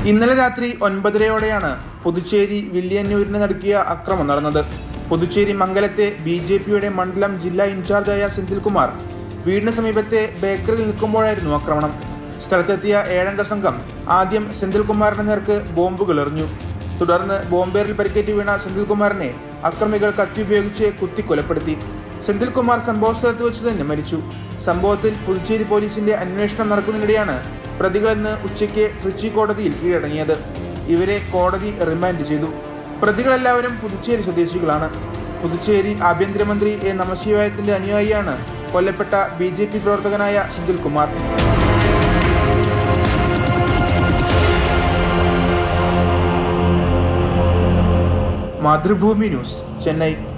ഇന്നലെ രാത്രി ഒൻപതരയോടെയാണ് പുതുച്ചേരി വില്യന്നൂരിന് നടുക്കിയ അക്രമം നടന്നത് പുതുച്ചേരി മംഗലത്തെ ബി ജെ പിയുടെ മണ്ഡലം ജില്ലാ ഇൻചാർജായ സെന്തിൽകുമാർ വീടിന് സമീപത്തെ ബേക്കറിയിൽ നിൽക്കുമ്പോഴായിരുന്നു ആക്രമണം സ്ഥലത്തെത്തിയ ഏഴംഗ സംഘം ആദ്യം സെന്തിൽകുമാറിന്റെ നേർക്ക് ബോംബുകൾ എറിഞ്ഞു തുടർന്ന് ബോംബേറിൽ പരിക്കേറ്റ് വീണ സെന്തിൽകുമാറിനെ അക്രമികൾ കത്തി ഉപയോഗിച്ച് കുത്തിക്കൊലപ്പെടുത്തി സെന്തിൽകുമാർ സംഭവ സ്ഥലത്ത് വെച്ച് തന്നെ മരിച്ചു സംഭവത്തിൽ പുതുച്ചേരി പോലീസിന്റെ അന്വേഷണം നടക്കുന്നതിനിടെയാണ് പ്രതികളെന്ന് ഉച്ചയ്ക്ക് ട്രിച്ചി കോടതിയിൽ കീഴടങ്ങിയത് ഇവരെ കോടതി റിമാൻഡ് ചെയ്തു പ്രതികളെല്ലാവരും പുതുച്ചേരി സ്വദേശികളാണ് പുതുച്ചേരി ആഭ്യന്തരമന്ത്രി എ നമശിവായത്തിന്റെ അനുയായിയാണ് കൊല്ലപ്പെട്ട ബി ജെ പി പ്രവർത്തകനായ സെന്തിൽകുമാർ മാതൃഭൂമി ന്യൂസ് ചെന്നൈ